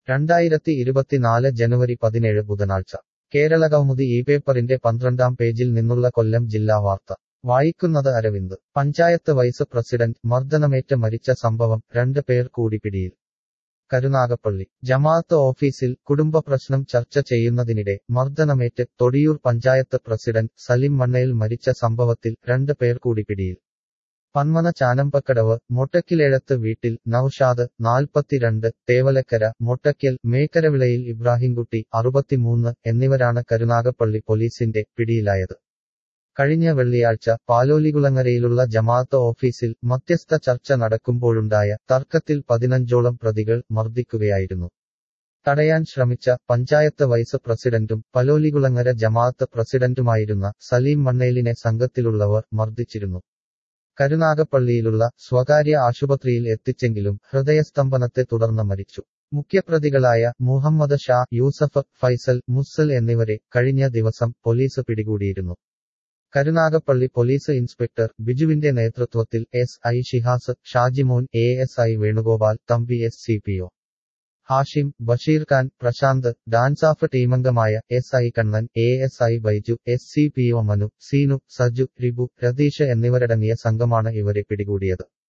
രണ്ടായിരത്തി ഇരുപത്തിനാല് ജനുവരി പതിനേഴ് ബുധനാഴ്ച കേരള കൗമുദി ഈ പേപ്പറിന്റെ പന്ത്രണ്ടാം പേജിൽ നിന്നുള്ള കൊല്ലം ജില്ലാ വാർത്ത വായിക്കുന്നത് അരവിന്ദ് പഞ്ചായത്ത് വൈസ് പ്രസിഡന്റ് മർദ്ദനമേറ്റ് മരിച്ച സംഭവം രണ്ട് പേർ കൂടി പിടിയിൽ കരുനാഗപ്പള്ളി ജമാഅത്ത് ഓഫീസിൽ കുടുംബ പ്രശ്നം ചർച്ച ചെയ്യുന്നതിനിടെ മർദ്ദനമേറ്റ് തൊടിയൂർ പഞ്ചായത്ത് പ്രസിഡന്റ് സലിം മണ്ണയിൽ മരിച്ച സംഭവത്തിൽ രണ്ട് പേർ കൂടി പിടിയിൽ പന്മന ചാനമ്പക്കടവ് മൊട്ടക്കിലേഴത്ത് വീട്ടിൽ നൌഷാദ് നാൽപ്പത്തിരണ്ട് തേവലക്കര മൊട്ടക്കൽ മേക്കരവിളയിൽ ഇബ്രാഹിംകുട്ടി അറുപത്തിമൂന്ന് എന്നിവരാണ് കരുനാഗപ്പള്ളി പോലീസിന്റെ പിടിയിലായത് കഴിഞ്ഞ വെള്ളിയാഴ്ച പാലോലികുളങ്ങരയിലുള്ള ജമാഅത്ത് ഓഫീസിൽ മധ്യസ്ഥ ചർച്ച നടക്കുമ്പോഴുണ്ടായ തർക്കത്തിൽ പതിനഞ്ചോളം പ്രതികൾ മർദ്ദിക്കുകയായിരുന്നു തടയാൻ ശ്രമിച്ച പഞ്ചായത്ത് വൈസ് പ്രസിഡന്റും പലോലികുളങ്ങര ജമാഅത്ത് പ്രസിഡന്റുമായിരുന്ന സലീം മണ്ണേലിനെ സംഘത്തിലുള്ളവർ മർദ്ദിച്ചിരുന്നു കരുനാഗപ്പള്ളിയിലുള്ള സ്വകാര്യ ആശുപത്രിയിൽ എത്തിച്ചെങ്കിലും ഹൃദയസ്തംഭനത്തെ തുടർന്ന് മരിച്ചു മുഖ്യപ്രതികളായ മുഹമ്മദ് ഷാ യൂസഫ് ഫൈസൽ മുസൽ എന്നിവരെ കഴിഞ്ഞ ദിവസം പോലീസ് പിടികൂടിയിരുന്നു കരുനാഗപ്പള്ളി പോലീസ് ഇൻസ്പെക്ടർ ബിജുവിന്റെ നേതൃത്വത്തിൽ S I Shihas Shajimon A S I Venugopal Thampi S C P O Hashim Basheer Khan Prashanth DANSAF ടീമംഗമായ S I Kannan A S I Baiju S C P O Manu Seenu Saju Ribu Ratheesh എന്നിവരടങ്ങിയ സംഘമാണ് ഇവരെ പിടികൂടിയത്